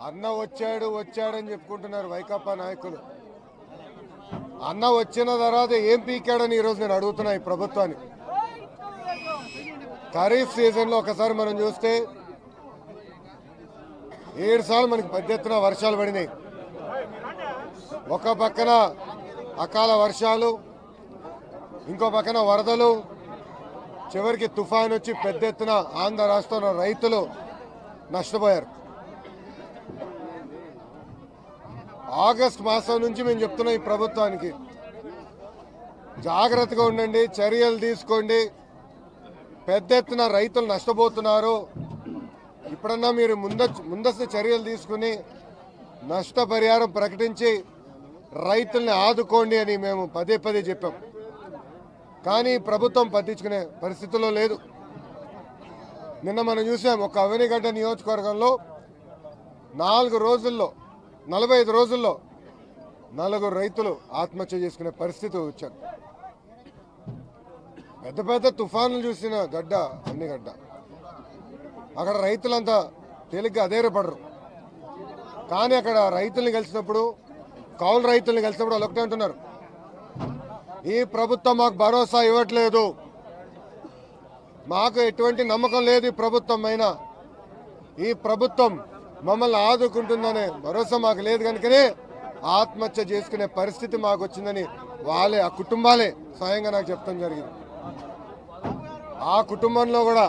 అన్న వచ్చాడు వచ్చాడని చెప్పుకుంటున్నారు వైకాపా నాయకులు అన్న వచ్చిన తర్వాత ఏం పీకాడని ఈరోజు నేను అడుగుతున్నా ఈ ప్రభుత్వాన్ని ఖరీఫ్ సీజన్లో ఒకసారి మనం చూస్తే ఏడు సార్లు మనకి పెద్ద ఎత్తున వర్షాలు పడినాయి ఒక పక్కన అకాల వర్షాలు ఇంకో పక్కన వరదలు చివరికి తుఫాన్ వచ్చి పెద్ద ఎత్తున ఆంధ్ర రాష్ట్రంలో రైతులు నష్టపోయారు ఆగస్ట్ మాసం నుంచి మేము చెప్తున్నాం ఈ ప్రభుత్వానికి జాగ్రత్తగా ఉండండి చర్యలు తీసుకోండి పెద్ద ఎత్తున రైతులు నష్టపోతున్నారు ఇప్పుడన్నా మీరు ముంద ముందస్తు చర్యలు తీసుకుని నష్టపరిహారం ప్రకటించి రైతుల్ని ఆదుకోండి అని మేము పదే పదే చెప్పాం కానీ ప్రభుత్వం పట్టించుకునే పరిస్థితిలో లేదు నిన్న మనం చూసాం ఒక అవనిగడ్డ నియోజకవర్గంలో నాలుగు రోజుల్లో నలభై ఐదు రోజుల్లో నలుగురు రైతులు ఆత్మహత్య చేసుకునే పరిస్థితి వచ్చారు పెద్ద పెద్ద తుఫానులు చూసిన గడ్డ అన్ని గడ్డ అక్కడ రైతులంతా తేలిగ్గా అధైర్యపడరు కానీ అక్కడ రైతుల్ని కలిసినప్పుడు కౌలు రైతుల్ని కలిసినప్పుడు వాళ్ళు ఒకటే అంటున్నారు ఈ ప్రభుత్వం మాకు భరోసా ఇవ్వట్లేదు మాకు ఎటువంటి నమ్మకం లేదు ఈ ప్రభుత్వం పైన ఈ ప్రభుత్వం మమ్మల్ని ఆదుకుంటుందనే భరోసా మాకు లేదు కనుకనే ఆత్మహత్య చేసుకునే పరిస్థితి మాకు వచ్చిందని వాళ్ళే ఆ కుటుంబాలే స్వయంగా నాకు చెప్తాం జరిగింది ఆ కుటుంబంలో కూడా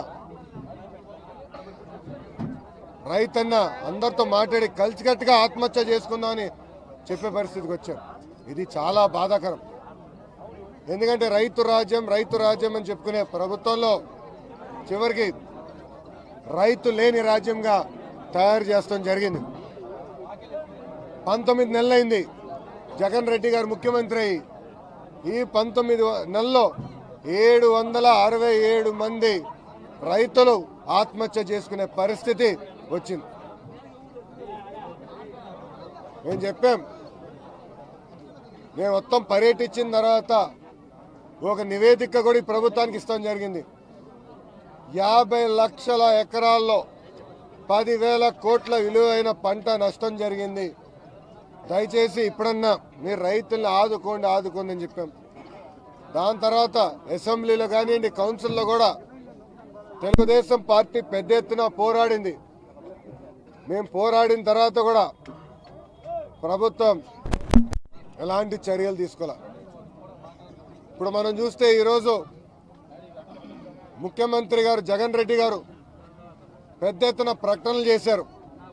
రైతన్న అందరితో మాట్లాడి కలిసికట్టుగా ఆత్మహత్య చేసుకుందామని చెప్పే పరిస్థితికి వచ్చారు ఇది చాలా బాధాకరం ఎందుకంటే రైతు రాజ్యం రైతు రాజ్యం అని చెప్పుకునే ప్రభుత్వంలో చివరికి రైతు లేని రాజ్యంగా తయారు చేస్తాం జరిగింది పంతొమ్మిది నెలలైంది జగన్ రెడ్డి గారు ముఖ్యమంత్రి అయ్యి ఈ పంతొమ్మిది నెలల్లో ఏడు వందల అరవై ఏడు మంది రైతులు ఆత్మహత్య చేసుకునే పరిస్థితి వచ్చింది మేము చెప్పాం మేము మొత్తం పర్యటించిన తర్వాత ఒక నివేదిక కూడా ఈ ప్రభుత్వానికి ఇస్తాం జరిగింది యాభై లక్షల ఎకరాల్లో పదివేల కోట్ల విలువైన పంట నష్టం జరిగింది దయచేసి ఇప్పుడన్నా మీరు రైతుల్ని ఆదుకోండి ఆదుకోండి అని చెప్పాం దాని తర్వాత అసెంబ్లీలో కానివ్వండి కౌన్సిల్లో కూడా తెలుగుదేశం పార్టీ పెద్ద ఎత్తున పోరాడింది మేము పోరాడిన తర్వాత కూడా ప్రభుత్వం ఎలాంటి చర్యలు తీసుకోలే ఇప్పుడు మనం చూస్తే ఈరోజు ముఖ్యమంత్రి గారు జగన్ రెడ్డి గారు పెద్ద ఎత్తున ప్రకటనలు చేశారు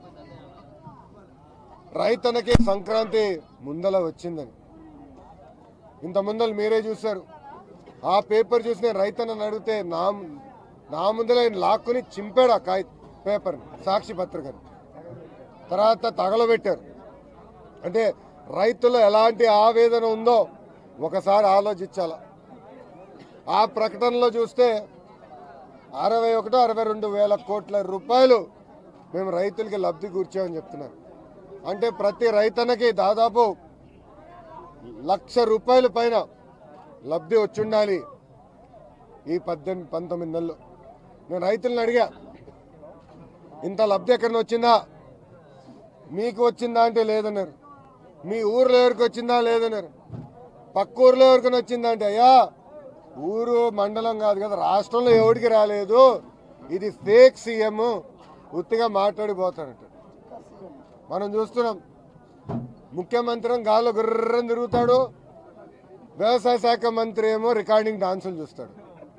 రైతన్నకి సంక్రాంతి ముందల వచ్చిందని ఇంత ముందలు మీరే చూశారు ఆ పేపర్ చూసి నేను రైతన్నని అడిగితే నా నా ముందర ఆయన లాక్కుని చింపాడు ఆ కాయ పేపర్ని సాక్షి పత్రికని తర్వాత తగలబెట్టారు అంటే రైతులు ఎలాంటి ఆవేదన ఉందో ఒకసారి ఆలోచించాల ఆ ప్రకటనలో చూస్తే అరవై ఒకటో అరవై రెండు వేల కోట్ల రూపాయలు మేము రైతులకి లబ్ధి కూర్చోమని చెప్తున్నారు అంటే ప్రతి రైతన్నకి దాదాపు లక్ష రూపాయల పైన లబ్ధి వచ్చుండాలి ఈ పద్దెనిమిది పంతొమ్మిది నెలలు నేను రైతులను అడిగా ఇంత లబ్ధి ఎక్కడ వచ్చిందా మీకు వచ్చిందా అంటే లేదన్నారు మీ ఊర్లో ఎవరికి వచ్చిందా లేదన్నారు పక్క ఊర్లో ఎవరికైనా వచ్చిందా అంటే అయ్యా ఊరు మండలం కాదు కదా రాష్ట్రంలో ఎవరికి రాలేదు ఇది ఫేక్ సీఎం ఉత్తిగా మాట్లాడిపోతాడట మనం చూస్తున్నాం ముఖ్యమంత్రి ఏమో గాల్లో గుర్రం తిరుగుతాడు వ్యవసాయ శాఖ మంత్రి ఏమో రికార్డింగ్ డాన్సులు చూస్తాడు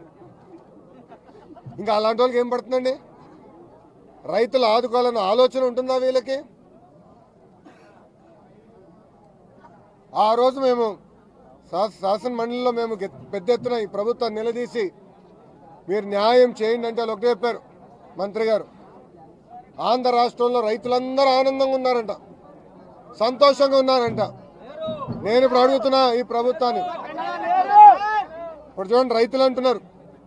ఇంకా అలాంటి వాళ్ళకి ఏం పడుతుందండి రైతులు ఆదుకోవాలన్న ఆలోచన ఉంటుందా వీళ్ళకి ఆ రోజు మేము శా- శాసన మండలిలో మేము గె- పెద్ద ఎత్తున ఈ ప్రభుత్వాన్ని నిలదీసి మీరు న్యాయం చేయండి అంటే వాళ్ళు ఒకటే చెప్పారు మంత్రి గారు ఆంధ్ర రాష్ట్రంలో రైతులందరూ ఆనందంగా ఉన్నారంట సంతోషంగా ఉన్నారంట నేను ఇప్పుడు అడుగుతున్నా ఈ ప్రభుత్వాన్ని ఇప్పుడు చూడండి రైతులు అంటున్నారు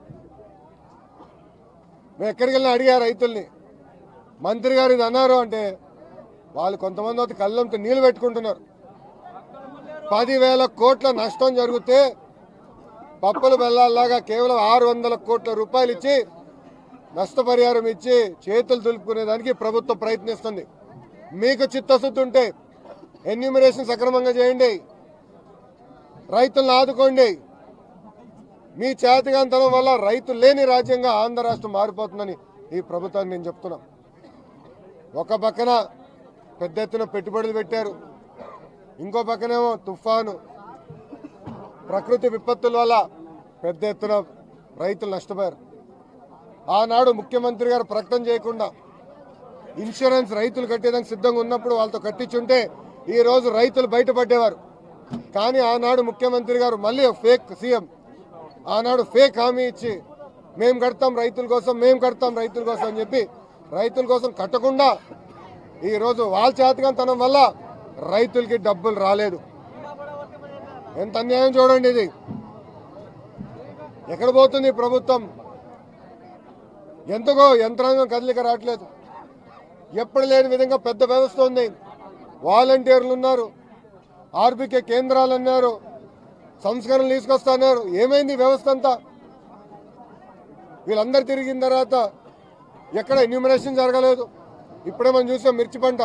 మేము ఎక్కడికి వెళ్ళినా అడిగా రైతుల్ని మంత్రి గారు ఇది అన్నారు అంటే వాళ్ళు కొంతమంది అయితే కళ్ళంతో నీళ్లు పెట్టుకుంటున్నారు పదివేల కోట్ల నష్టం జరిగితే పప్పుల బెల్లాల్లాగా కేవలం ఆరు వందల కోట్ల రూపాయలు ఇచ్చి నష్టపరిహారం ఇచ్చి చేతులు దులుపుకునే దానికి ప్రభుత్వం ప్రయత్నిస్తుంది మీకు చిత్తశుద్ధి ఉంటే ఎన్యూమరేషన్ సక్రమంగా చేయండి రైతులను ఆదుకోండి మీ చేతగాంతనం వల్ల రైతు లేని రాజ్యంగా ఆంధ్ర రాష్ట్రం మారిపోతుందని ఈ ప్రభుత్వాన్ని నేను చెప్తున్నా ఒక పక్కన పెద్ద ఎత్తున పెట్టుబడులు పెట్టారు ఇంకో పక్కనేమో తుఫాను ప్రకృతి విపత్తుల వల్ల పెద్ద ఎత్తున రైతులు నష్టపోయారు ఆనాడు ముఖ్యమంత్రి గారు ప్రకటన చేయకుండా ఇన్సూరెన్స్ రైతులు కట్టేదానికి సిద్ధంగా ఉన్నప్పుడు వాళ్ళతో కట్టించుంటే ఈ రోజు రైతులు బయటపడేవారు కానీ ఆనాడు ముఖ్యమంత్రి గారు మళ్ళీ ఫేక్ సీఎం ఆనాడు ఫేక్ హామీ ఇచ్చి మేము కడతాం రైతుల కోసం మేము కడతాం రైతుల కోసం అని చెప్పి రైతుల కోసం కట్టకుండా ఈ రోజు వాళ్ళ చేతకంతనం వల్ల రైతులకి డబ్బులు రాలేదు ఎంత అన్యాయం చూడండి ఇది ఎక్కడ పోతుంది ఈ ప్రభుత్వం ఎంతగో యంత్రాంగం కదలిక రావట్లేదు ఎప్పుడు లేని విధంగా పెద్ద వ్యవస్థ ఉంది వాలంటీర్లు ఉన్నారు ఆర్బికే కేంద్రాలు అన్నారు సంస్కరణలు తీసుకొస్తున్నారు ఏమైంది ఈ వ్యవస్థ అంతా వీళ్ళందరూ తిరిగిన తర్వాత ఎక్కడ ఎన్యూమరేషన్ జరగలేదు ఇప్పుడే మనం చూసాం మిర్చి పంట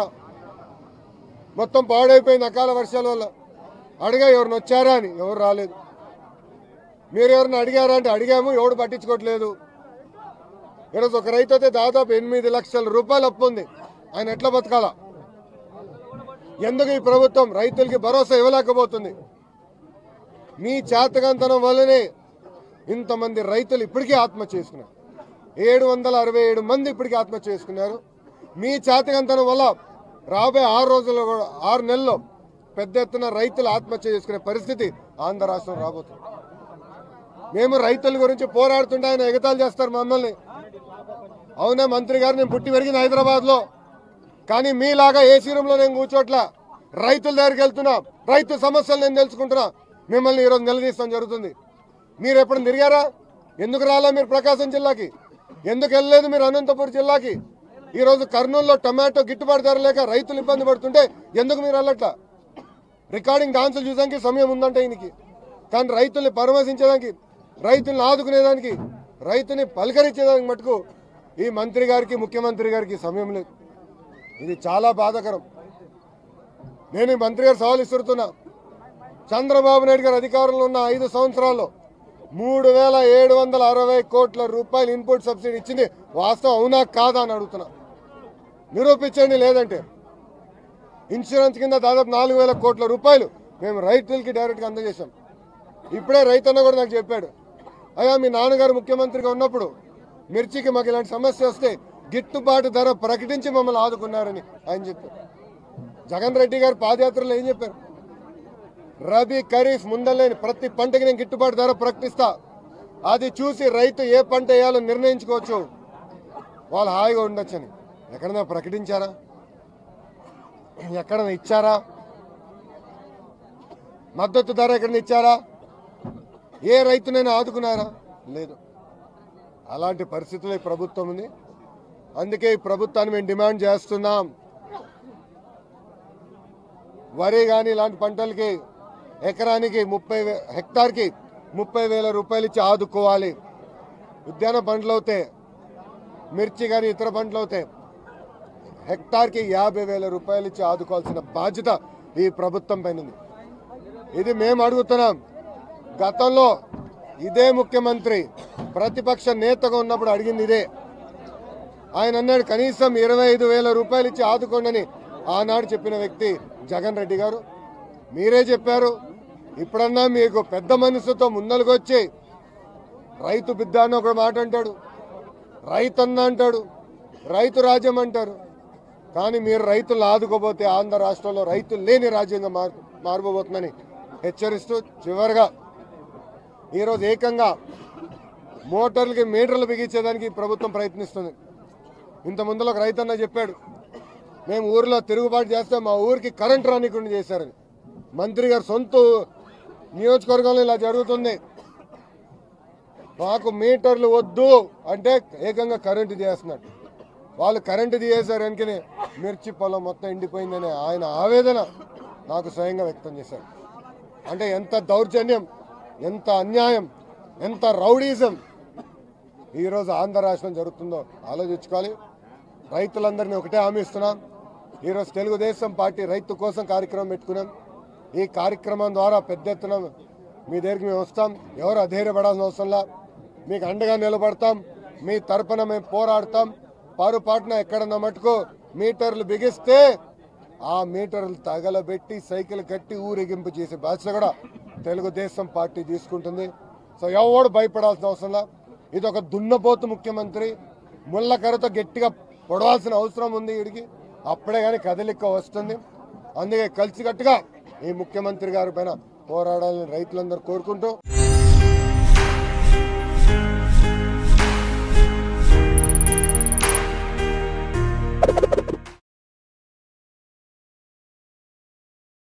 మొత్తం పాడైపోయింది అకాల వర్షాల వల్ల అడిగా ఎవరిని వచ్చారా అని ఎవరు రాలేదు మీరు ఎవరిని అడిగారా అంటే అడిగాము ఎవడు పట్టించుకోవట్లేదు ఈరోజు ఒక రైతు అయితే దాదాపు ఎనిమిది లక్షల రూపాయలు అప్పు ఉంది ఆయన ఎట్లా బతకాలా ఎందుకు ఈ ప్రభుత్వం రైతులకి భరోసా ఇవ్వలేకపోతుంది మీ చేతకంతనం వల్లనే ఇంతమంది రైతులు ఇప్పటికీ ఆత్మహత్య చేసుకున్నారు ఏడు వందల అరవై ఏడు మంది ఇప్పటికీ ఆత్మహత్య చేసుకున్నారు మీ చేతకంతనం వల్ల రాబోయే ఆరు రోజుల్లో కూడా ఆరు నెలల్లో పెద్ద ఎత్తున రైతులు ఆత్మహత్య చేసుకునే పరిస్థితి ఆంధ్ర రాష్ట్రం రాబోతుంది మేము రైతుల గురించి పోరాడుతుంటే ఆయన ఎగతాలు చేస్తారు మమ్మల్ని అవునా మంత్రి గారు నేను పుట్టి పెరిగింది హైదరాబాద్ లో కానీ మీలాగా ఏసీ రూమ్ లో నేను కూర్చోట్లా రైతుల దగ్గరికి వెళ్తున్నా రైతు సమస్యలు నేను తెలుసుకుంటున్నా మిమ్మల్ని ఈరోజు నిలదీస్తాం జరుగుతుంది మీరు ఎప్పుడు తిరిగారా ఎందుకు రాలా మీరు ప్రకాశం జిల్లాకి ఎందుకు వెళ్ళలేదు మీరు అనంతపురం జిల్లాకి ఈ రోజు కర్నూలులో టమాటో గిట్టుబాటు ధర లేక రైతులు ఇబ్బంది పడుతుంటే ఎందుకు మీరు వెళ్ళట్లా రికార్డింగ్ డాన్సులు చూసానికి సమయం ఉందంటే ఈయనకి కానీ రైతుల్ని పరామర్శించడానికి రైతుల్ని ఆదుకునేదానికి రైతుని పలకరించేదానికి మటుకు ఈ మంత్రి గారికి ముఖ్యమంత్రి గారికి సమయం లేదు ఇది చాలా బాధాకరం నేను ఈ మంత్రి గారు సవాల్ ఇస్తున్నా చంద్రబాబు నాయుడు గారు అధికారంలో ఉన్న ఐదు సంవత్సరాల్లో మూడు వేల ఏడు వందల అరవై కోట్ల రూపాయలు ఇన్పుట్ సబ్సిడీ ఇచ్చింది వాస్తవం అవునా కాదా అని అడుగుతున్నా నిరూపించండి లేదంటే ఇన్సూరెన్స్ కింద దాదాపు నాలుగు వేల కోట్ల రూపాయలు మేము రైతులకి డైరెక్ట్గా అందజేశాం ఇప్పుడే రైతన్న కూడా నాకు చెప్పాడు అయ్యా మీ నాన్నగారు ముఖ్యమంత్రిగా ఉన్నప్పుడు మిర్చికి మాకు ఇలాంటి సమస్య వస్తే గిట్టుబాటు ధర ప్రకటించి మమ్మల్ని ఆదుకున్నారని ఆయన చెప్పారు జగన్ రెడ్డి గారు పాదయాత్రలో ఏం చెప్పారు రబీ ఖరీఫ్ ముందలేని ప్రతి పంటకి నేను గిట్టుబాటు ధర ప్రకటిస్తా అది చూసి రైతు ఏ పంట వేయాలో నిర్ణయించుకోవచ్చు వాళ్ళు హాయిగా ఉండొచ్చని ఎక్కడన్నా ప్రకటించారా ఎక్కడన్నా ఇచ్చారా మద్దతు ధర ఎక్కడన్నా ఇచ్చారా ఏ రైతునైనా ఆదుకున్నారా లేదు అలాంటి పరిస్థితుల్లో ఈ ప్రభుత్వం ఉంది అందుకే ఈ ప్రభుత్వాన్ని మేము డిమాండ్ చేస్తున్నాం వరి కానీ ఇలాంటి పంటలకి ఎకరానికి ముప్పై వే- హెక్టార్కి ముప్పై వేల రూపాయలు ఇచ్చి ఆదుకోవాలి ఉద్యాన పంటలు అవుతాయి మిర్చి కానీ ఇతర పంటలు అవుతాయి హెక్టార్కి యాభై వేల రూపాయలు ఇచ్చి ఆదుకోవాల్సిన బాధ్యత ఈ ప్రభుత్వం పైన ఉంది ఇది మేము అడుగుతున్నాం గతంలో ఇదే ముఖ్యమంత్రి ప్రతిపక్ష నేతగా ఉన్నప్పుడు అడిగింది ఇదే ఆయన అన్నాడు కనీసం ఇరవై ఐదు వేల రూపాయలు ఇచ్చి ఆదుకోండి ఆనాడు చెప్పిన వ్యక్తి జగన్ రెడ్డి గారు మీరే చెప్పారు ఇప్పుడన్నా మీకు పెద్ద మనసుతో ముందలుకొచ్చి రైతు బిడ్డ అని ఒక మాట అంటాడు రైతన్న అంటాడు రైతు రాజ్యం అంటారు కానీ మీరు రైతులను ఆదుకోబోతే ఆంధ్ర రాష్ట్రంలో రైతులు లేని రాజ్యంగా మార్ మారబోతుందని హెచ్చరిస్తూ చివరిగా ఈరోజు ఏకంగా మోటార్లకి మీటర్లు బిగించేదానికి ఈ ప్రభుత్వం ప్రయత్నిస్తుంది ఇంత ముందులో ఒక రైతన్న చెప్పాడు మేము ఊరిలో తిరుగుబాటు చేస్తే మా ఊరికి కరెంట్ రానికుండా చేశారని మంత్రి గారు సొంత నియోజకవర్గంలో ఇలా జరుగుతుంది మాకు మీటర్లు వద్దు అంటే ఏకంగా కరెంటు చేస్తున్నాడు వాళ్ళు కరెంటు తీసేశారు వెనుకనే మిర్చి పొలం మొత్తం ఎండిపోయిందని ఆయన ఆవేదన నాకు స్వయంగా వ్యక్తం చేశారు అంటే ఎంత దౌర్జన్యం ఎంత అన్యాయం ఎంత రౌడీజం ఈరోజు ఆంధ్ర రాష్ట్రం జరుగుతుందో ఆలోచించుకోవాలి రైతులందరినీ ఒకటే హామీ ఇస్తున్నాం ఈరోజు తెలుగుదేశం పార్టీ రైతు కోసం కార్యక్రమం పెట్టుకున్నాం ఈ కార్యక్రమం ద్వారా పెద్ద ఎత్తున మీ దగ్గరికి మేము వస్తాం ఎవరు అధైర్యపడాల్సిన అవసరంలా మీకు అండగా నిలబడతాం మీ తరపున మేము పోరాడతాం పారుపాటున ఎక్కడన్నా మటుకు మీటర్లు బిగిస్తే ఆ మీటర్లు తగలబెట్టి సైకిల్ కట్టి ఊరేగింపు చేసే బాధ్యత కూడా తెలుగుదేశం పార్టీ తీసుకుంటుంది సో ఎవడు భయపడాల్సిన అవసరంలా ఇది ఒక దున్నపోతు ముఖ్యమంత్రి ముళ్ళకరతో గట్టిగా పొడవాల్సిన అవసరం ఉంది వీడికి అప్పుడే కానీ కదలిక వస్తుంది అందుకే కలిసికట్టుగా ఈ ముఖ్యమంత్రి గారి పైన పోరాడాలని రైతులందరూ కోరుకుంటూ